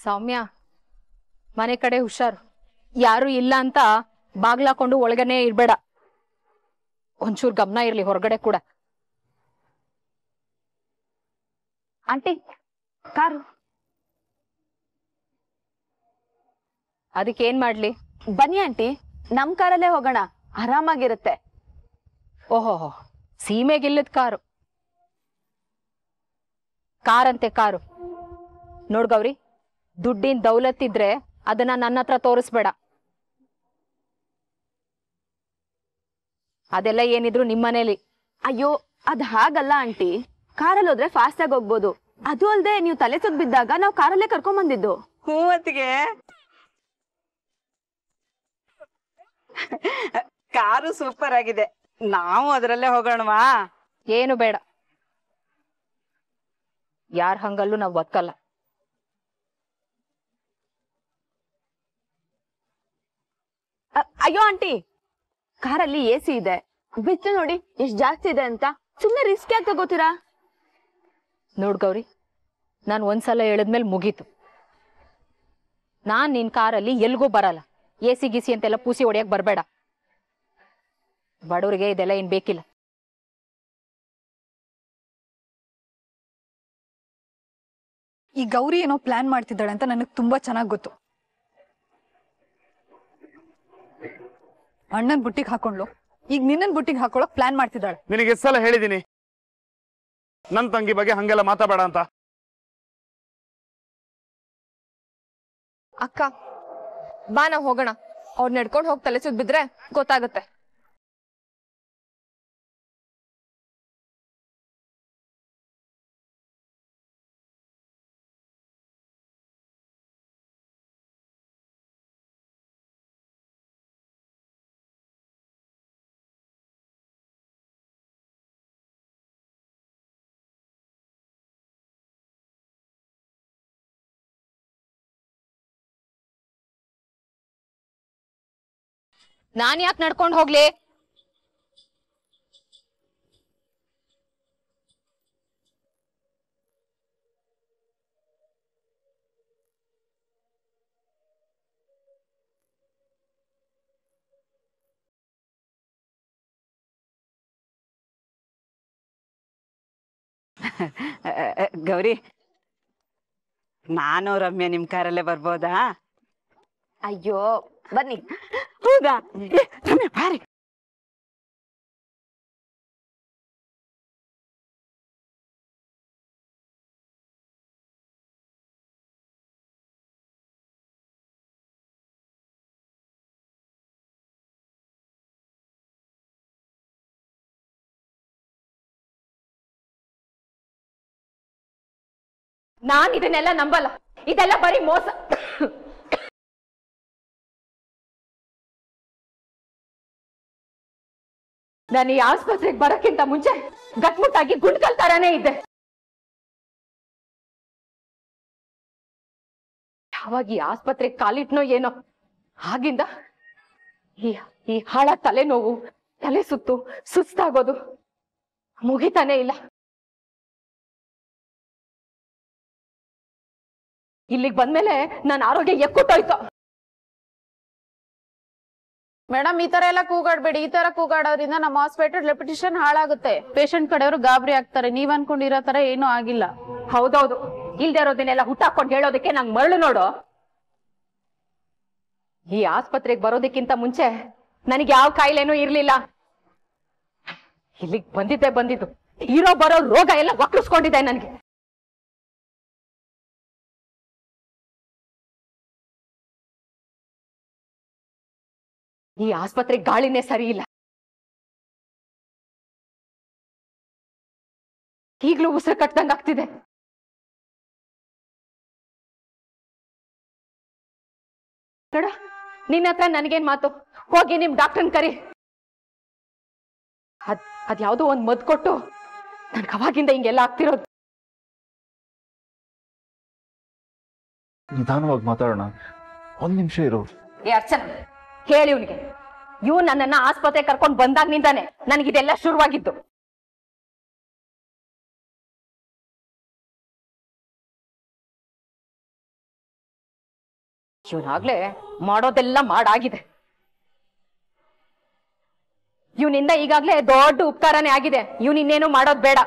ಸೌಮ್ಯ ಮನೆ ಕಡೆ ಹುಷಾರು ಯಾರು ಇಲ್ಲ ಅಂತ ಬಾಗ್ಲಾಕೊಂಡು ಒಳಗನೆ ಇರ್ಬೇಡ ಒಂಚೂರು ಗಮನ ಇರ್ಲಿ ಹೊರಗಡೆ ಕೂಡ ಆಂಟಿ ಕಾರು ಅದಕ್ಕೆ ಏನ್ ಮಾಡ್ಲಿ ಬನ್ನಿ ಆಂಟಿ ನಮ್ ಕಾರಲ್ಲೇ ಹೋಗೋಣ ಆರಾಮಾಗಿರುತ್ತೆ ಓಹೋ ಸೀಮೆಗಿಲ್ಲದ ಕಾರು ಕಾರಂತೆ ಕಾರು ನೋಡ್ ಗೌರಿ ದುಡ್ಡಿನ ದೌಲತ್ತಿದ್ರೆ ಅದನ್ನ ನನ್ನ ಹತ್ರ ತೋರಿಸ್ಬೇಡ ಅದೆಲ್ಲ ಏನಿದ್ರು ನಿಮ್ಮನೇಲಿ ಅಯ್ಯೋ ಅದ್ ಹಾಗಲ್ಲ ಆಂಟಿ ಕಾರಲ್ಲಿ ಹೋದ್ರೆ ಫಾಸ್ಟ್ ಆಗಿ ಹೋಗ್ಬೋದು ಅದು ಅಲ್ದೆ ನೀವು ತಲೆ ಸುತ್ತ ಬಿದ್ದಾಗ ನಾವು ಕಾರಲ್ಲೇ ಕರ್ಕೊಂಡ್ ಬಂದಿದ್ದು ಹೂವತ್ತಿಗೆ ಕಾರು ಸೂಪರ್ ಆಗಿದೆ ನಾವು ಅದರಲ್ಲೇ ಹೋಗೋಣವಾ ಏನು ಬೇಡ ಯಾರ ಹಂಗಲ್ಲೂ ನಾವ್ ಬದುಕಲ್ಲ ಅ- ಅಯ್ಯೋ ಆಂಟಿ ಕಾರಲ್ಲಿ ಎ ಸಿ ಇದೆ ಬಿತ್ತು ನೋಡಿ ಎಷ್ಟ್ ಜಾಸ್ತಿ ಇದೆ ಅಂತ ಸುಮ್ನೆ ರಿಸ್ಕ್ ಯಾಕೆ ತಗೋತೀರಾ ನೋಡ್ ಗೌರಿ ನಾನು ಒಂದ್ಸಲ ಹೇಳಿದ್ಮೇಲೆ ಮುಗೀತು ನಾನ್ ನಿನ್ ಕಾರಲ್ಲಿ ಎಲ್ಗೂ ಬರಲ್ಲ ಎ ಸಿ ಗಿಸಿ ಅಂತೆಲ್ಲ ಪೂಸಿ ಹೊಡಿಯಕ್ ಬರ್ಬೇಡ ಬಡವ್ರಿಗೆ ಇದೆಲ್ಲ ಏನ್ ಬೇಕಿಲ್ಲ ಈ ಗೌರಿ ಏನೋ ಪ್ಲಾನ್ ಮಾಡ್ತಿದ್ದಾಳೆ ಅಂತ ನನಗೆ ತುಂಬಾ ಚೆನ್ನಾಗಿ ಗೊತ್ತು ಅಣ್ಣನ್ ಬುಟ್ಟಿಗೆ ಹಾಕೊಂಡ್ಲು ಈಗ ನಿನ್ನನ್ ಬುಟ್ಟಿಗೆ ಹಾಕೊಳ್ಳೋಕ್ ಪ್ಲಾನ್ ಮಾಡ್ತಿದ್ದಾಳೆ ನಿನಗೆ ಎಷ್ಟು ಸಲ ಹೇಳಿದ್ದೀನಿ ನನ್ನ ತಂಗಿ ಬಗ್ಗೆ ಹಂಗೆಲ್ಲ ಮಾತಾಡಬೇಡ ಅಂತ ಅಕ್ಕ ಬಾ ನಾವ್ ಹೋಗೋಣ ಅವ್ರ್ ನಡ್ಕೊಂಡ್ ಹೋಗಿ ತಲೆ ಸುತ್ತ ಬಿದ್ರೆ ಗೊತ್ತಾಗುತ್ತೆ ನಾನ್ ಯಾಕೆ ನಡ್ಕೊಂಡ್ ಹೋಗ್ಲಿ ಅ, ಅ, ಗೌರಿ ನಾನು ರಮ್ಯ ನಿಮ್ ಕಾರಲ್ಲೇ ಬರ್ಬೋದಾ ಅಯ್ಯೋ ಬನ್ನಿ ಹೌದಾ ಏ, ರಮ್ಯ ಬಾರಿ ನಾನ್ ಇದನ್ನೆಲ್ಲ ನಂಬಲ್ಲ ಇದೆಲ್ಲ ಬರೀ ಮೋಸ ನಾನು ಈ ಆಸ್ಪತ್ರೆಗೆ ಬರಕ್ಕಿಂತ ಮುಂಚೆ ಗಟ್ಮುಟ್ಟಾಗಿ ಗುಂಡ್ಕಲ್ ತರಾನೇ ಇದ್ದೆ ಯಾವಾಗ ಈ ಆಸ್ಪತ್ರೆಗೆ ಕಾಲಿಟ್ನೋ ಏನೋ ಆಗಿಂದ ಈ ಈ ಹಾಳ ತಲೆನೋವು ತಲೆ ಸುತ್ತು ಸುಸ್ತಾಗೋದು ಮುಗಿತಾನೆ ಇಲ್ಲ ಇಲ್ಲಿಗೆ ಬಂದ್ಮೇಲೆ ನನ್ನ ಆರೋಗ್ಯ ಎಕ್ಕುಟ್ಟೋಯ್ತು ಮೇಡಮ್ ಈ ತರ ಎಲ್ಲ ಕೂಗಾಡ್ಬೇಡಿ ಈ ತರ ಕೂಗಾಡೋದ್ರಿಂದ ನಮ್ಮ ಹಾಸ್ಪಿಟಲ್ ರೆಪ್ಯುಟೇಷನ್ ಹಾಳಾಗುತ್ತೆ ಪೇಷಂಟ್ ಕಡೆಯವರು ಗಾಬರಿ ಆಗ್ತಾರೆ ನೀವ್ ಅನ್ಕೊಂಡಿರೋ ತರ ಏನೂ ಆಗಿಲ್ಲ ಹೌದೌದು ಇಲ್ದೇ ಇರೋದನ್ನೆಲ್ಲ ಹುಟ್ಟಾಕೊಂಡು ಹೇಳೋದಕ್ಕೆ ನಂಗೆ ಮರಳು ನೋಡು ಈ ಆಸ್ಪತ್ರೆಗೆ ಬರೋದಕ್ಕಿಂತ ಮುಂಚೆ ನನಗೆ ಯಾವ ಕಾಯಿಲೆನೂ ಇರ್ಲಿಲ್ಲ ಇಲ್ಲಿಗೆ ಬಂದಿದ್ದೆ ಬಂದಿದ್ದು ಇರೋ ಬರೋ ರೋಗ ಎಲ್ಲ ಒಕ್ಕಳಿಸ್ಕೊಂಡಿದೆ ನನಗೆ ಈ ಆಸ್ಪತ್ರೆ ಗಾಳಿನೇ ಸರಿ ಇಲ್ಲ ಈಗ್ಲೂ ಉಸಿರು ಕಟ್ಟದಂಗ್ ಆಗ್ತಿದೆ ನೋಡ ನಿನ್ನ ಹತ್ರ ನನಗೇನ್ ಮಾತು ಹೋಗಿ ನಿಮ್ ಡಾಕ್ಟರ್ನ್ ಕರಿ ಅದ್ ಅದ್ಯಾವುದೋ ಒಂದ್ ಮದ್ ಕೊಟ್ಟು ನನ್ಗೆ ಅವಾಗಿಂದ ಹಿಂಗೆಲ್ಲ ಆಗ್ತಿರೋದು ನಿಧಾನವಾಗಿ ಮಾತಾಡೋಣ ಒಂದ್ ನಿಮಿಷ ಇರು ಏ ಅರ್ಚನಾ ಹೇಳಿ ಇವ್ನಿಗೆ ಇವ್ ನನ್ನನ್ನ ಆಸ್ಪತ್ರೆ ಕರ್ಕೊಂಡ್ ಬಂದಾಗ್ನಿಂದಾನೆ ನನಗಿದೆಲ್ಲ ಶುರುವಾಗಿದ್ದು ಇವನಾಗ್ಲೇ ಮಾಡೋದೆಲ್ಲ ಮಾಡಾಗಿದೆ ಇವನಿಂದ ಈಗಾಗ್ಲೇ ದೊಡ್ಡ ಉಪಕಾರನೇ ಆಗಿದೆ ಇವನ್ ಇನ್ನೇನು ಮಾಡೋದ್ ಬೇಡ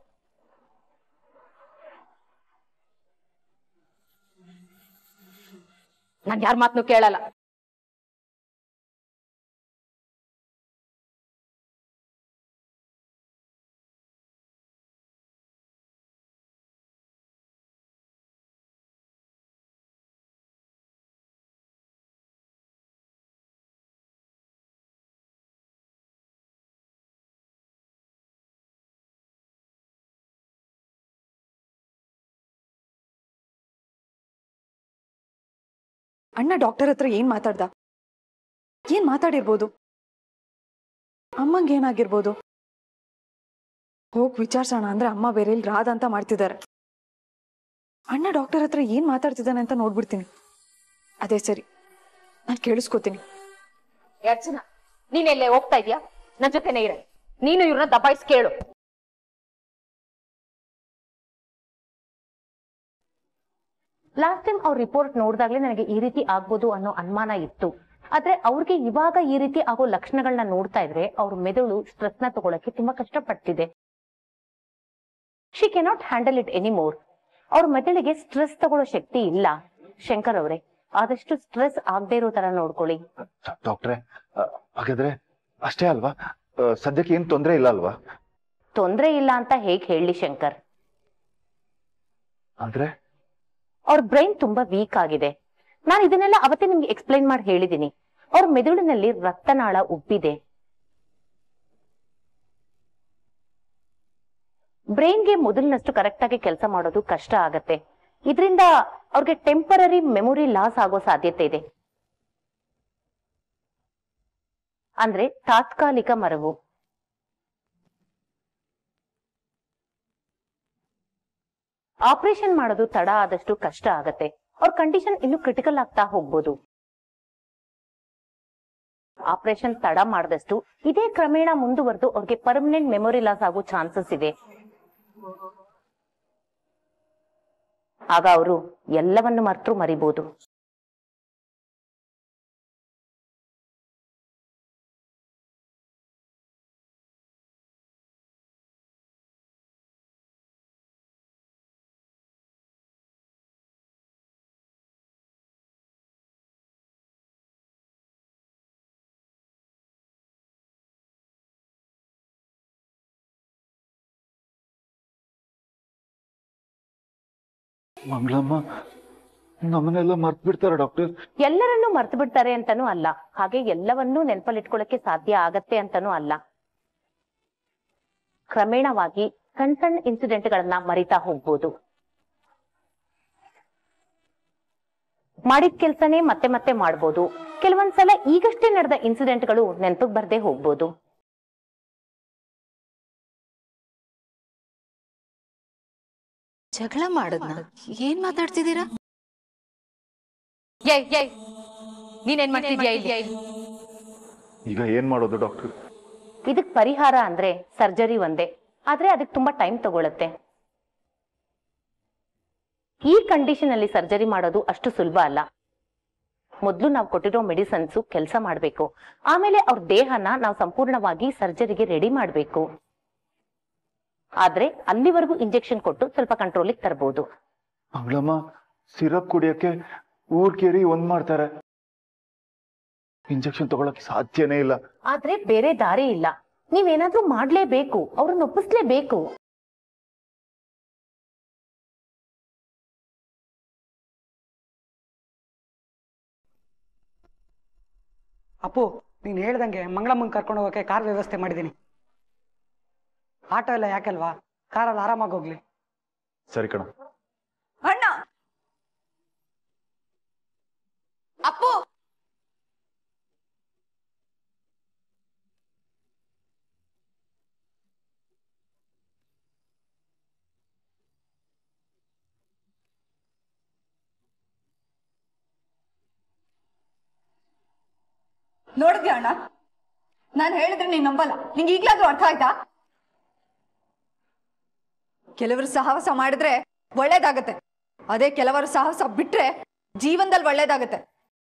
ನಾನ್ ಯಾರ ಮಾತನ್ನು ಕೇಳಲ್ಲ ಅಣ್ಣ ಡಾಕ್ಟರ್ ಹತ್ರ ಏನ್ ಮಾತಾಡ್ದ ಏನ್ ಮಾತಾಡಿರ್ಬೋದು ಅಮ್ಮಂಗೆ ಏನಾಗಿರ್ಬೋದು ಹೋಗ್ ವಿಚಾರ್ಸೋಣ ಅಂದ್ರೆ ಅಮ್ಮ ಬೇರೆ ಇಲ್ಲಿ ರಾಧ ಅಂತ ಮಾಡ್ತಿದ್ದಾರೆ ಅಣ್ಣ ಡಾಕ್ಟರ್ ಹತ್ರ ಏನ್ ಮಾತಾಡ್ತಿದ್ದಾನೆ ಅಂತ ನೋಡ್ಬಿಡ್ತೀನಿ ಅದೇ ಸರಿ ನಾನು ಕೇಳಿಸ್ಕೊತೀನಿ ಅರ್ಚನಾ ನೀನೆಲ್ಲೇ ಹೋಗ್ತಾ ಇದೀಯಾ ನನ್ ಜೊತೆನೇ ಇರ ನೀನು ಇವ್ರನ್ನ ದಬಾಯಿಸ್ ಕೇಳು ಲಾಸ್ಟ್ ಟೈಮ್ ಅವ್ರ ರಿಪೋರ್ಟ್ ನೋಡಿದಾಗ್ಲೇ ನನಗೆ ಈ ರೀತಿ ಆಗ್ಬೋದು ಅನ್ನೋ ಅನುಮಾನ ಇತ್ತು ಆದ್ರೆ ಅವ್ರಿಗೆ ಇವಾಗ ಈ ರೀತಿ ಆಗೋ ಲಕ್ಷಣಗಳನ್ನ ನೋಡ್ತಾ ಇದ್ರೆ ಅವ್ರ ಮೆದುಳು ಸ್ಟ್ರೆಸ್ ನ ತಗೊಳಕ್ಕೆ ತುಂಬಾ ಕಷ್ಟಪಡ್ತಿದೆ she cannot handle it anymore ಅವ್ರ ಮೆದುಳಿಗೆ ಸ್ಟ್ರೆಸ್ ತಗೊಳ್ಳೋ ಶಕ್ತಿ ಇಲ್ಲ ಶಂಕರ್ ಅವರೇ ಆದಷ್ಟು ಸ್ಟ್ರೆಸ್ ಆಗದೆ ಇರೋ ತರ ನೋಡ್ಕೊಳ್ಳಿ ಡಾಕ್ಟ್ರೆ ಆ, ಹಾಗಾದ್ರೆ ಅಷ್ಟೇ ಅಲ್ವಾ ಆ, ಸದ್ಯಕ್ಕೆ ಏನ್ ತೊಂದರೆ ಇಲ್ಲ ಅಲ್ವಾ ತೊಂದ್ರೆ ಇಲ್ಲ ಅಂತ ಹೇಗ್ ಹೇಳಿ ಶಂಕರ್ ಅಂದ್ರೆ ಅವ್ರ ಬ್ರೈನ್ ತುಂಬಾ ವೀಕ್ ಆಗಿದೆ ನಾನು ಇದನ್ನೆಲ್ಲ ಅವತ್ತೇ ನಿಮ್ಗೆ ಎಕ್ಸ್ಪ್ಲೈನ್ ಮಾಡಿ ಹೇಳಿದೀನಿ ಅವ್ರ ಮೆದುಳಿನಲ್ಲಿ ರಕ್ತನಾಳ ಉಬ್ಬಿದೆ ಬ್ರೈನ್ಗೆ ಮೊದಲಿನಷ್ಟು ಕರೆಕ್ಟ್ ಆಗಿ ಕೆಲಸ ಮಾಡೋದು ಕಷ್ಟ ಆಗತ್ತೆ ಇದರಿಂದ ಅವ್ರಿಗೆ ಟೆಂಪರರಿ ಮೆಮೊರಿ ಲಾಸ್ ಆಗೋ ಸಾಧ್ಯತೆ ಇದೆ ಅಂದ್ರೆ ತಾತ್ಕಾಲಿಕ ಮರವು ಆಪರೇಷನ್ ಮಾಡೋದು ತಡ ಆದಷ್ಟು ಕಷ್ಟ ಆಗತ್ತೆ ಅವ್ರ ಕಂಡೀಷನ್ ಇನ್ನು ಕ್ರಿಟಿಕಲ್ ಆಗ್ತಾ ಹೋಗ್ಬೋದು ಆಪರೇಷನ್ ತಡ ಮಾಡಿದಷ್ಟು ಇದೇ ಕ್ರಮೇಣ ಮುಂದುವರೆದು ಅವ್ರಿಗೆ ಪರ್ಮನೆಂಟ್ ಮೆಮೊರಿ ಲಾಸ್ ಆಗೋ ಚಾನ್ಸಸ್ ಇದೆ ಆಗ ಅವರು ಎಲ್ಲವನ್ನು ಮರೆತು ಮರಿಬಹುದು ಮಂಗಳಮ್ಮ ನಮ್ಮನ್ನೆಲ್ಲ ಮರ್ತ್ ಬಿಡ್ತಾರ ಡಾಕ್ಟರ್ ಎಲ್ಲರನ್ನೂ ಮರ್ತು ಬಿಡ್ತಾರೆ ಅಂತಾನೂ ಅಲ್ಲ ಹಾಗೆ ಎಲ್ಲವನ್ನೂ ನೆನಪಲ್ಲಿಟ್ಕೊಳ್ಳಕ್ಕೆ ಸಾಧ್ಯ ಆಗತ್ತೆ ಅಂತಾನೂ ಅಲ್ಲ ಕ್ರಮೇಣವಾಗಿ ಸಣ್ಣ ಸಣ್ಣ ಇನ್ಸಿಡೆಂಟ್ ಗಳನ್ನ ಮರಿತಾ ಹೋಗ್ಬೋದು ಮಾಡಿದ ಕೆಲ್ಸನೇ ಮತ್ತೆ ಮತ್ತೆ ಮಾಡ್ಬೋದು ಕೆಲವೊಂದ್ಸಲ ಈಗಷ್ಟೇ ನಡೆದ ಇನ್ಸಿಡೆಂಟ್ಗಳು ನೆನಪಿಗೆ ಬರ್ದೇ ಹೋಗ್ಬೋದು ಜಗಳ ಮಾಡದ್ನ ಏನ್ ಮಾತಾಡ್ತಿದ್ದೀರಾ ಏಯ್ ಏಯ್ ನೀನೇನ್ ಮಾಡ್ತಿದ್ಯಾ ಇಲ್ಲಿ ಈಗ ಏನ್ ಮಾಡೋದು ಡಾಕ್ಟರ್ ಇದಕ್ ಪರಿಹಾರ ಅಂದ್ರೆ ಸರ್ಜರಿ ಒಂದೇ ಆದ್ರೆ ಅದಕ್ಕೆ ತುಂಬಾ ಟೈಮ್ ತಗೊಳುತ್ತೆ ಈ ಕಂಡೀಷನ್ ಅಲ್ಲಿ ಸರ್ಜರಿ ಮಾಡೋದು ಅಷ್ಟು ಸುಲಭ ಅಲ್ಲ ಮೊದಲು ನಾವು ಕೊಟ್ಟಿರೋ ಮೆಡಿಸನ್ಸ್ ಕೆಲಸ ಮಾಡಬೇಕು ಆಮೇಲೆ ಅವ್ರ ದೇಹನ ನಾವು ಸಂಪೂರ್ಣವಾಗಿ ಸರ್ಜರಿಗೆ ರೆಡಿ ಮಾಡಬೇಕು ಆದ್ರೆ ಅಲ್ಲಿವರೆಗೂ ಇಂಜೆಕ್ಷನ್ ಕೊಟ್ಟು ಸ್ವಲ್ಪ ಕಂಟ್ರೋಲಿಗೆ ತರಬಹುದು ಮಂಗಳಮ್ಮ ಸಿರಪ್ ಕುಡಿಯಕ್ಕೆ ಊರ್ ಕೇರಿ ಒಂದ್ ಮಾಡ್ತಾರೆ ಇಂಜೆಕ್ಷನ್ ತಗೊಳಕ್ ಸಾಧ್ಯನೇ ಇಲ್ಲ ಆದ್ರೆ ಬೇರೆ ದಾರಿ ಇಲ್ಲ ನೀವೇನಾದ್ರೂ ಮಾಡ್ಲೇಬೇಕು ಅವ್ರನ್ನ ಒಪ್ಪಿಸ್ಲೇಬೇಕು ಅಪ್ಪು ನೀನು ಹೇಳ್ದಂಗೆ ಮಂಗಳಮ್ಮಂಗೆ ಕರ್ಕೊಂಡು ಹೋಗೋಕೆ ಕಾರ್ ವ್ಯವಸ್ಥೆ ಮಾಡಿದ್ದೀನಿ ಆಟೋ ಎಲ್ಲ ಯಾಕಲ್ವಾ ಕಾರಲ್ಲಿ ಆರಾಮಾಗಿ ಹೋಗ್ಲಿ ಸರಿ ಕಣ ಅಣ್ಣ ಅಪ್ಪು ನೋಡಿದ್ಯಾ ಅಣ್ಣ ನಾನು ಹೇಳಿದ್ರೆ ನೀನ್ ನಂಬಲ್ಲ ನಿಂಗೆ ಈಗ್ಲಾದ್ರೂ ಅರ್ಥ ಆಯ್ತಾ ಕೆಲವರು ಸಾಹಸ ಮಾಡಿದ್ರೆ ಒಳ್ಳೇದಾಗತ್ತೆ ಅದೇ ಕೆಲವರು ಸಾಹಸ ಬಿಟ್ರೆ ಜೀವನದಲ್ಲಿ ಒಳ್ಳೇದಾಗತ್ತೆ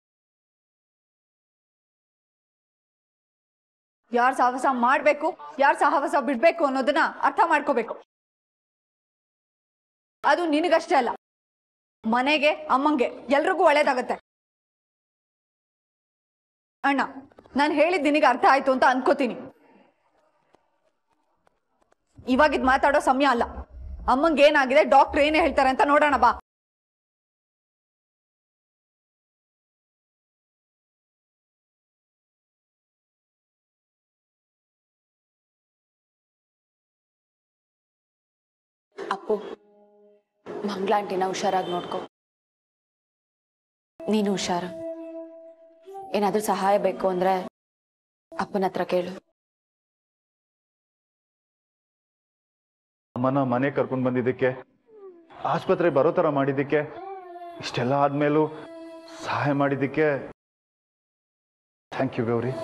ಯಾರ್ ಸಾಹಸ ಮಾಡ್ಬೇಕು ಯಾರ್ ಸಾಹಸ ಬಿಡ್ಬೇಕು ಅನ್ನೋದನ್ನ ಅರ್ಥ ಮಾಡ್ಕೋಬೇಕು ಅದು ನಿನಗಷ್ಟೇ ಅಲ್ಲ ಮನೆಗೆ ಅಮ್ಮಂಗೆ ಎಲ್ರಿಗೂ ಒಳ್ಳೇದಾಗತ್ತೆ ಅಣ್ಣ ನಾನು ಹೇಳಿದ್ ನಿನಗೆ ಅರ್ಥ ಆಯ್ತು ಅಂತ ಅನ್ಕೋತೀನಿ ಇವಾಗಿದ್ ಮಾತಾಡೋ ಸಮಯ ಅಲ್ಲ ಅಮ್ಮಂಗೆ ಏನಾಗಿದೆ ಡಾಕ್ಟರ್ ಏನೇ ಹೇಳ್ತಾರೆ ಅಂತ ನೋಡೋಣ ಬಾ ಅಪ್ಪು ಮಂಗ್ಲಾಂಟಿನ ಹುಷಾರಾಗಿ ನೋಡ್ಕೊ ನೀನು ಹುಷಾರು ಏನಾದ್ರೂ ಸಹಾಯ ಬೇಕು ಅಂದ್ರೆ ಅಪ್ಪನ ಹತ್ರ ಕೇಳು ಅಮ್ಮನ ಮನೆ ಕರ್ಕೊಂಡು ಬಂದಿದ್ದಕ್ಕೆ ಆಸ್ಪತ್ರೆ ಬರೋ ಥರ ಮಾಡಿದ್ದಕ್ಕೆ ಇಷ್ಟೆಲ್ಲ ಆದ್ಮೇಲೂ ಸಹಾಯ ಮಾಡಿದ್ದಕ್ಕೆ thank you Gauri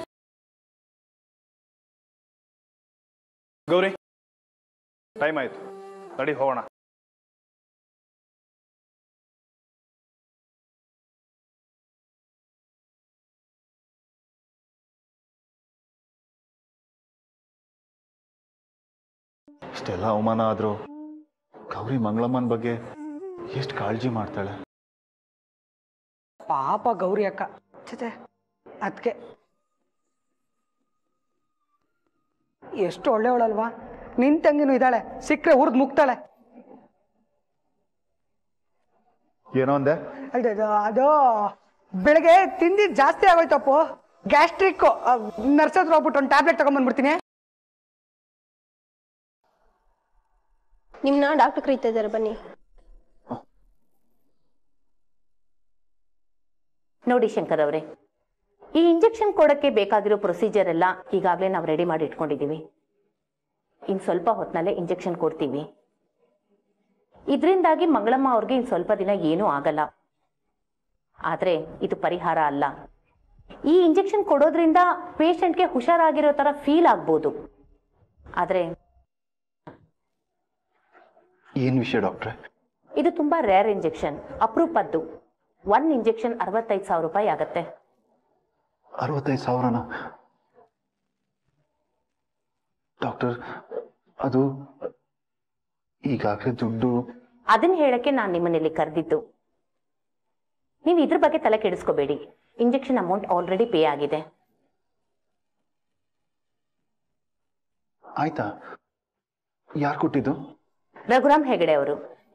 Gauri time ಆಯ್ತು ನಡಿ ಹೋಗೋಣ ಇಷ್ಟೆಲ್ಲ ಅವಮಾನ ಆದರೂ ಗೌರಿ ಮಂಗಳಮ್ಮನ ಬಗ್ಗೆ ಎಷ್ಟು ಕಾಳಜಿ ಮಾಡ್ತಾಳೆ ಪಾಪ ಗೌರಿ ಅಕ್ಕ ಚಚೆ ಅದಕ್ಕೆ ಎಷ್ಟು ಒಳ್ಳೆಯವಳಲ್ವಾ ನಿನ್ ತಂಗಿನೂ ಇದ್ದಾಳೆ ಸಿಕ್ಕರೆ ಹುರಿದು ಮುಗ್ತಾಳೆ ಏನೋ ಅಂದೆ ಅಲ್ದೆ ಅದು- ಅದು ಬೆಳಗ್ಗೆ ತಿಂದಿದ್ದು ಜಾಸ್ತಿ ಆಗೋಯ್ತಪ್ಪು ಗ್ಯಾಸ್ಟ್ರಿಕ್ ನರ್ಸ್ ಹತ್ರ ಹೋಗ್ಬಿಟ್ಟು ಒಂದು ಟ್ಯಾಬ್ಲೆಟ್ ತಗೊಂಡ್ಬಂದ್ಬಿಡ್ತೀನಿ ನಿಮ್ನ ಡಾಕ್ಟರ್ ಕರೀತಾ ಇದ್ದಾರೆ ಬನ್ನಿ ನೋಡಿ ಶಂಕರ್ ಅವರೇ ಈ ಇಂಜೆಕ್ಷನ್ ಕೊಡಕ್ಕೆ ಬೇಕಾಗಿರೋ ಪ್ರೊಸೀಜರ್ ಎಲ್ಲ ಈಗಾಗಲೇ ನಾವು ರೆಡಿ ಮಾಡಿ ಇಟ್ಕೊಂಡಿದ್ದೀವಿ ಇನ್ನು ಸ್ವಲ್ಪ ಹೊತ್ತಿನಲ್ಲೇ ಇಂಜೆಕ್ಷನ್ ಕೊಡ್ತೀವಿ ಇದರಿಂದಾಗಿ ಮಂಗಳಮ್ಮ ಅವ್ರಿಗೆ ಇನ್ನು ಸ್ವಲ್ಪ ದಿನ ಏನೂ ಆಗಲ್ಲ ಆದರೆ ಇದು ಪರಿಹಾರ ಅಲ್ಲ ಈ ಇಂಜೆಕ್ಷನ್ ಕೊಡೋದ್ರಿಂದ ಪೇಷಂಟ್ಗೆ ಹುಷಾರಾಗಿರೋ ಥರ ಫೀಲ್ ಆಗ್ಬೋದು ಆದರೆ ಏನು ವಿಷಯ ಡಾಕ್ಟ್ರೆ ಇದು ತುಂಬಾ ರೇರ್ ಇಂಜೆಕ್ಷನ್ ಅಪರೂಪದ್ದು ಒನ್ ಇಂಜೆಕ್ಷನ್ ಅರವತ್ತೈದು ಸಾವಿರ ರೂಪಾಯಿ ಆಗತ್ತೆ ಅರವತ್ತೈದು ಸಾವಿರನ ಡಾಕ್ಟರ್ ಅದು ಈಗಾಗಲೇ ದುಡ್ಡು ಅದನ್ನ ಹೇಳಕ್ಕೆ ನಾನು ನಿಮ್ಮನ್ನಿಲ್ಲಿ ಕರೆದಿದ್ದು ನೀವು ಇದ್ರ ಬಗ್ಗೆ ತಲೆ ಕೆಡಿಸ್ಕೋಬೇಡಿ ಇಂಜೆಕ್ಷನ್ ಅಮೌಂಟ್ ಆಲ್ರೆಡಿ ಪೇ ಆಗಿದೆ ಆಯ್ತಾ ಯಾರು ಕೊಟ್ಟಿದ್ದು ರಘುರಾಮ್ ಹೆಗಡೆ ಅವರು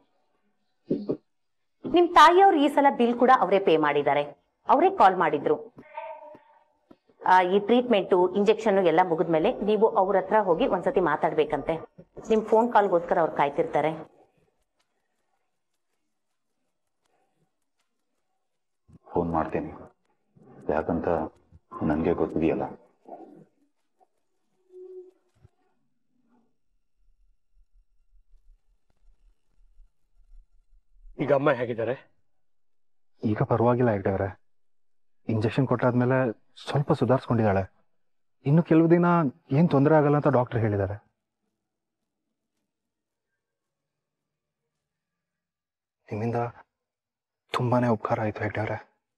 ನಿಮ್ ತಾಯಿಯವ್ರು ಈ ಸಲ ಬಿಲ್ ಕೂಡ ಅವರೇ ಪೇ ಮಾಡಿದ್ದಾರೆ ಅವರೇ ಕಾಲ್ ಮಾಡಿದ್ರು ಆ, ಈ ಟ್ರೀಟ್ಮೆಂಟು ಇಂಜೆಕ್ಷನ್ ಎಲ್ಲ ಮುಗಿದ್ಮೇಲೆ ನೀವು ಅವ್ರ ಹತ್ರ ಹೋಗಿ ಒಂದ್ಸತಿ ಮಾತಾಡ್ಬೇಕಂತೆ ನಿಮ್ ಫೋನ್ ಕಾಲ್ಗೋಸ್ಕರ ಅವ್ರು ಕಾಯ್ತಿರ್ತಾರೆ ಫೋನ್ ಮಾಡ್ತೀನಿ ಯಾಕಂತ ನನಗೆ ಗೊತ್ತಿದೆಯಲ್ಲ ಈಗ ಅಮ್ಮ ಹೇಗಿದ್ದಾರೆ ಈಗ ಪರವಾಗಿಲ್ಲ ಹೆಗ್ಡೆವ್ರೆ ಇಂಜೆಕ್ಷನ್ ಕೊಟ್ಟಾದ್ಮೇಲೆ ಸ್ವಲ್ಪ ಸುಧಾರಿಸ್ಕೊಂಡಿದ್ದಾಳೆ ಇನ್ನು ಕೆಲವು ದಿನ ಏನ್ ತೊಂದರೆ ಆಗಲ್ಲ ಅಂತ ಡಾಕ್ಟರ್ ಹೇಳಿದ್ದಾರೆ ನಿಮ್ಮಿಂದ ತುಂಬಾನೇ ಉಪಕಾರ ಆಯ್ತು ಹೆಗ್ಡೆವ್ರೆ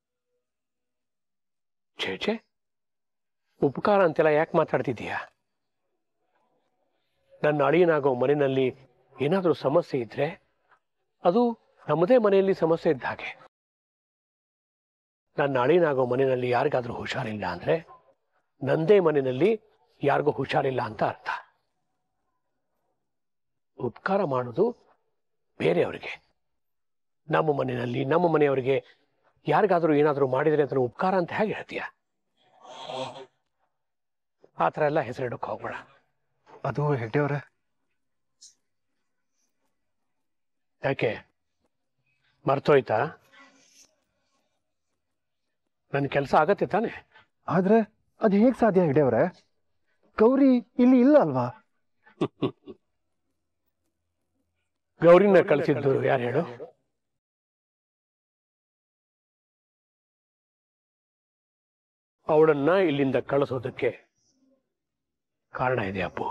ಛೇ ಛೇ ಉಪಕಾರ ಅಂತೆಲ್ಲ ಯಾಕೆ ಮಾತಾಡ್ತಿದ್ದೀಯಾ ನನ್ನ ಅಳಿಯನಾಗೋ ಮನೆಯಲ್ಲಿ ಏನಾದರೂ ಸಮಸ್ಯೆ ಇದ್ರೆ ಅದು ನಮ್ಮದೇ ಮನೆಯಲ್ಲಿ ಸಮಸ್ಯೆ ಇದ್ದ ಹಾಗೆ ನನ್ನ ಅಳಿಯನಾಗೋ ಮನೆಯಲ್ಲಿ ಯಾರಿಗಾದ್ರೂ ಹುಷಾರಿಲ್ಲ ಅಂದ್ರೆ ನಂದೇ ಮನೆಯಲ್ಲಿ ಯಾರಿಗೂ ಹುಷಾರಿಲ್ಲ ಅಂತ ಅರ್ಥ ಉಪಕಾರ ಮಾಡೋದು ಬೇರೆಯವರಿಗೆ ನಮ್ಮ ಮನೆಯಲ್ಲಿ ನಮ್ಮ ಮನೆಯವರಿಗೆ ಯಾರಿಗಾದ್ರೂ ಏನಾದರೂ ಮಾಡಿದರೆ ಅದನ್ನು ಉಪಕಾರ ಅಂತ ಹೇಗೆ ಹೇಳ್ತೀಯ ಆ ಥರ ಎಲ್ಲ ಹೆಸರಿಡಕ್ಕೆ ಹೋಗ್ಬೇಡ ಅದು ಹೆಗ್ಡೆವ್ರೆ ಯಾಕೆ ಮರ್ತೋಯ್ತಾ ನನ್ನ ಕೆಲಸ ಆಗತ್ತೆ ತಾನೆ ಆದ್ರೆ ಅದು ಹೇಗ್ ಸಾಧ್ಯ ಹೆಗ್ಡೆವ್ರೆ ಗೌರಿ ಇಲ್ಲಿ ಇಲ್ಲ ಅಲ್ವಾ ಗೌರಿನ ಕಳಿಸಿದ್ದು ಯಾರು ಹೇಳು ಅವಳನ್ನ ಇಲ್ಲಿಂದ ಕಳಿಸೋದಕ್ಕೆ ಕಾರಣ ಇದೆ ಅಪ್ಪು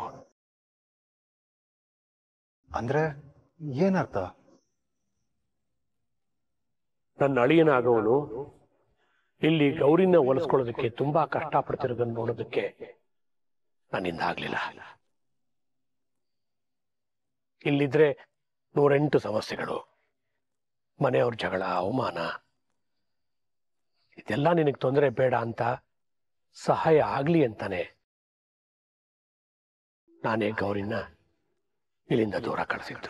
ಅಂದ್ರೆ ಏನರ್ಥ ನನ್ನ ಅಳಿಯನಾಗವನು ಇಲ್ಲಿ ಗೌರಿನ ಒಲಿಸ್ಕೊಳ್ಳೋದಕ್ಕೆ ತುಂಬಾ ಕಷ್ಟಪಡ್ತಿರೋದನ್ನ ನೋಡೋದಕ್ಕೆ ನನ್ನಿಂದ ಆಗ್ಲಿಲ್ಲ ಇಲ್ಲಿದ್ರೆ ನೂರೆಂಟು ಸಮಸ್ಯೆಗಳು ಮನೆಯವ್ರ ಜಗಳ ಅವಮಾನ ಇದೆಲ್ಲ ನಿನಗೆ ತೊಂದರೆ ಬೇಡ ಅಂತ ಸಹಾಯ ಆಗ್ಲಿ ಅಂತಾನೆ ನಾನೇ ಗೌರಿನ ಇಲ್ಲಿಂದ ದೂರ ಕಳಿಸಿದ್ದು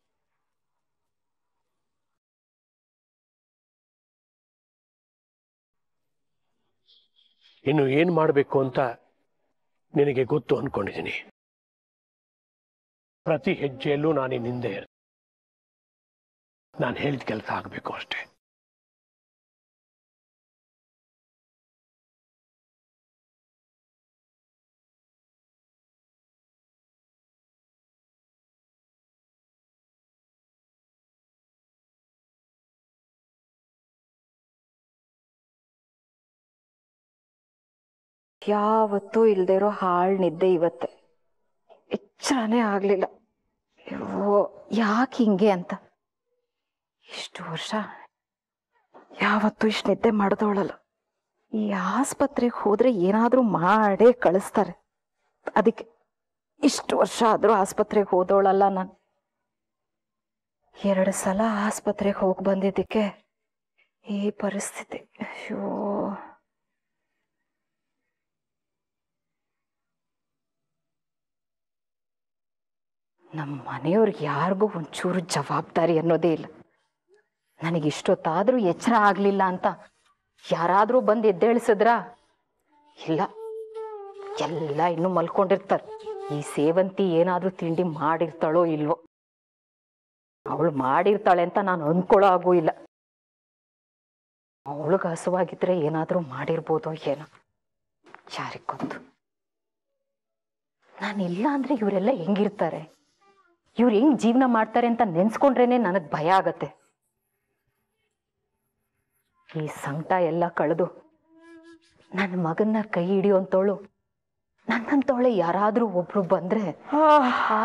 ಇನ್ನು ಏನ್ ಮಾಡಬೇಕು ಅಂತ ನಿನಗೆ ಗೊತ್ತು ಅನ್ಕೊಂಡಿದ್ದೀನಿ ಪ್ರತಿ ಹೆಜ್ಜೆಯಲ್ಲೂ ನಾನು ಹಿಂದೆ ನಾನು ಹೇಳಿದ ಕೆಲಸ ಆಗಬೇಕು ಅಷ್ಟೇ ಯಾವತ್ತೂ ಇಲ್ದೇ ಇರೋ ಹಾಳ್ ನಿದ್ದೆ ಇವತ್ತೆ ಎಚ್ಚರನೇ ಆಗ್ಲಿಲ್ಲ ಅಯ್ಯೋ ಯಾಕೆ ಹಿಂಗೆ ಅಂತ ಇಷ್ಟು ವರ್ಷ ಯಾವತ್ತೂ ಇಷ್ಟು ನಿದ್ದೆ ಮಾಡ್ದವಳಲ್ಲ ಈ ಆಸ್ಪತ್ರೆಗೆ ಹೋದ್ರೆ ಏನಾದ್ರೂ ಮಾಡೇ ಕಳಿಸ್ತಾರೆ ಅದಕ್ಕೆ ಇಷ್ಟು ವರ್ಷ ಆದ್ರೂ ಆಸ್ಪತ್ರೆಗೆ ಹೋದವಳಲ್ಲ ನಾನು ಎರಡು ಸಲ ಆಸ್ಪತ್ರೆಗೆ ಹೋಗಿ ಬಂದಿದ್ದಕ್ಕೆ ಈ ಪರಿಸ್ಥಿತಿ ಅಯ್ಯೋ ನಮ್ಮ ಮನೆಯವ್ರಿಗೆ ಯಾರಿಗೂ ಒಂಚೂರು ಜವಾಬ್ದಾರಿ ಅನ್ನೋದೇ ಇಲ್ಲ ನನಗೆ ಇಷ್ಟೊತ್ತಾದ್ರೂ ಎಚ್ಚರ ಆಗ್ಲಿಲ್ಲ ಅಂತ ಯಾರಾದ್ರೂ ಬಂದು ಎದ್ದೇಳಿಸಿದ್ರ ಇಲ್ಲ ಎಲ್ಲ ಇನ್ನು ಮಲ್ಕೊಂಡಿರ್ತಾರೆ ಈ ಸೇವಂತಿ ಏನಾದ್ರೂ ತಿಂಡಿ ಮಾಡಿರ್ತಾಳೋ ಇಲ್ವೋ ಅವಳು ಮಾಡಿರ್ತಾಳೆ ಅಂತ ನಾನು ಅನ್ಕೊಳ್ಳೋ ಆಗೂ ಇಲ್ಲ ಅವಳಿಗೆ ಹಸುವಾಗಿದ್ರೆ ಏನಾದ್ರೂ ಮಾಡಿರ್ಬೋದೋ ಏನೋ ಯಾರಿಗ್ ಗೊತ್ತು ನಾನಿಲ್ಲ ಅಂದ್ರೆ ಇವರೆಲ್ಲ ಹೆಂಗಿರ್ತಾರೆ ಇವ್ರು ಹೆಂಗ್ ಜೀವನ ಮಾಡ್ತಾರೆ ಅಂತ ನೆನ್ಸ್ಕೊಂಡ್ರೇನೆ ನನಗ್ ಭಯ ಆಗತ್ತೆ ಈ ಸಂಕಟ ಎಲ್ಲ ಕಳೆದು ನನ್ನ ಮಗನ್ನ ಕೈ ಹಿಡಿಯೋಂತವಳು ನನ್ನಂತವಳೆ ಯಾರಾದ್ರೂ ಒಬ್ರು ಬಂದ್ರೆ ಆ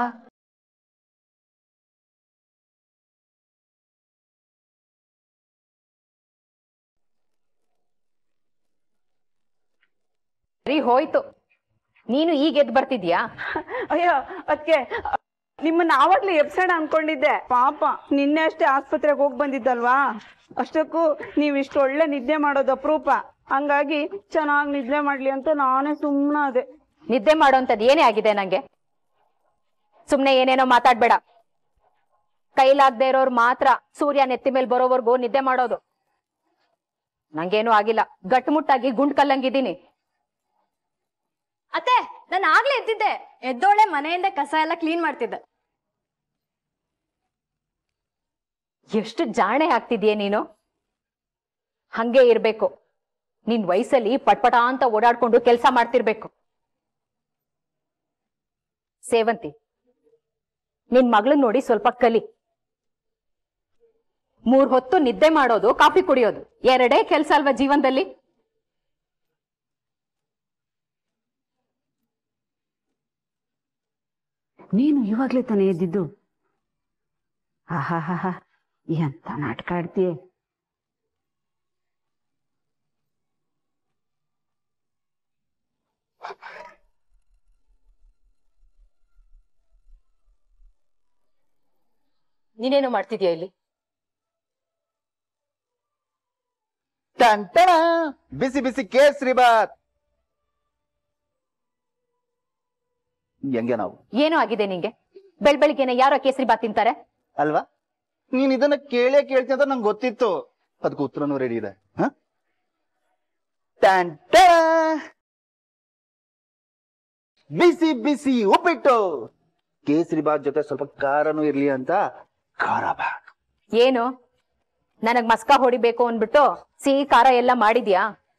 ಸರಿ ಹೋಯ್ತು ನೀನು ಈಗ ಎದ್ದು ಬರ್ತಿದ್ಯಾ ಅಯ್ಯೋ ಅದಕ್ಕೆ ನಿಮ್ಮನ್ನ ಆವಾಗ್ಲೇ ಎಬ್ಸೋಣ ಅನ್ಕೊಂಡಿದ್ದೆ ಪಾಪ ನಿನ್ನೆ ಅಷ್ಟೇ ಆಸ್ಪತ್ರೆಗೆ ಹೋಗಿ ಬಂದಿದ್ದಲ್ವಾ ಅಷ್ಟಕ್ಕೂ ನೀವ್ ಇಷ್ಟು ಒಳ್ಳೆ ನಿದ್ದೆ ಮಾಡೋದು ಅಪರೂಪ ಹಂಗಾಗಿ ಚೆನ್ನಾಗಿ ನಿದ್ದೆ ಮಾಡ್ಲಿ ಅಂತ ನಾನೇ ಸುಮ್ಮನೆ ಅದೇ ನಿದ್ದೆ ಮಾಡೋಂಥದ್ದು ಏನೇ ಆಗಿದೆ ನಂಗೆ ಸುಮ್ನೆ ಏನೇನೋ ಮಾತಾಡ್ಬೇಡ ಕೈಲಾಗ್ದೇ ಇರೋರು ಮಾತ್ರ ಸೂರ್ಯ ನೆತ್ತಿ ಮೇಲೆ ಬರೋವರೆಗೂ ನಿದ್ದೆ ಮಾಡೋದು ನಂಗೇನು ಆಗಿಲ್ಲ ಗಟ್ಮುಟ್ಟಾಗಿ ಗುಂಡ್ ಕಲ್ಲಂಗಿದ್ದೀನಿ ಅತ್ತೆ ನಾನು ಆಗ್ಲೇ ಎದ್ದಿದ್ದೆ ಎದ್ದೋಳೆ ಮನೆಯಿಂದ ಕಸ ಎಲ್ಲ ಕ್ಲೀನ್ ಮಾಡ್ತಿದ್ದೆ ಎಷ್ಟು ಜಾಣೆ ಆಗ್ತಿದ್ಯೆ ನೀನು ಹಂಗೆ ಇರ್ಬೇಕು ನಿನ್ ವಯಸ್ಸಲ್ಲಿ ಪಟ್ಪಟ ಅಂತ ಓಡಾಡ್ಕೊಂಡು ಕೆಲಸ ಮಾಡ್ತಿರ್ಬೇಕು ಸೇವಂತಿ ನಿನ್ ಮಗಳನ್ ನೋಡಿ ಸ್ವಲ್ಪ ಕಲಿ ಮೂರ್ ಹೊತ್ತು ನಿದ್ದೆ ಮಾಡೋದು ಕಾಫಿ ಕುಡಿಯೋದು ಎರಡೇ ಕೆಲ್ಸ ಅಲ್ವಾ ಜೀವನದಲ್ಲಿ ನೀನು ಇವಾಗ್ಲೇ ತಾನೇ ಎದ್ದಿದ್ದು ಆಹಾಹಾ ಎಂತ ನಾಟಕ ಆಡ್ತೀಯ ನೀನೇನು ಮಾಡ್ತಿದ್ಯಾ ಇಲ್ಲಿ ಟಂಟಣ ಬಿಸಿ ಬಿಸಿ ಕೇಸರಿ ಬಾತ್ ಹೆಂಗೆ ನಾವು ಏನೋ ಆಗಿದೆ ನಿಂಗೆ ಬೆಳ್ ಬೆಳಿಗ್ಗೆನೆ ಯಾರೋ ಕೇಸರಿ ಬಾತ್ ತಿಂತಾರೆ ಅಲ್ವಾ ನೀನ್ ಇದನ್ನ ಕೇಳೇ ಕೇಳ್ತೀನಿ ಅಂತ ನಂಗೆ ಗೊತ್ತಿತ್ತು ಅದಕ್ಕೆ ಉತ್ತರನೂ ರೆಡಿ ಇದೆ ಹ? ಟಂಟಣ! ಬಿಸಿ ಬಿಸಿ ಉಪ್ಪಿಟ್ಟು ಕೇಸರಿ ಬಾತ್ ಜೊತೆ ಸ್ವಲ್ಪ ಖಾರನೂ ಇರ್ಲಿ ಅಂತ ಖಾರ ಬಾತ್ ಏನು ನನಗ್ ಮಸ್ಕ ಹೊಡಿಬೇಕು ಅನ್ಬಿಟ್ಟು ಸಿಹಿ ಖಾರ ಎಲ್ಲ ಮಾಡಿದ್ಯಾ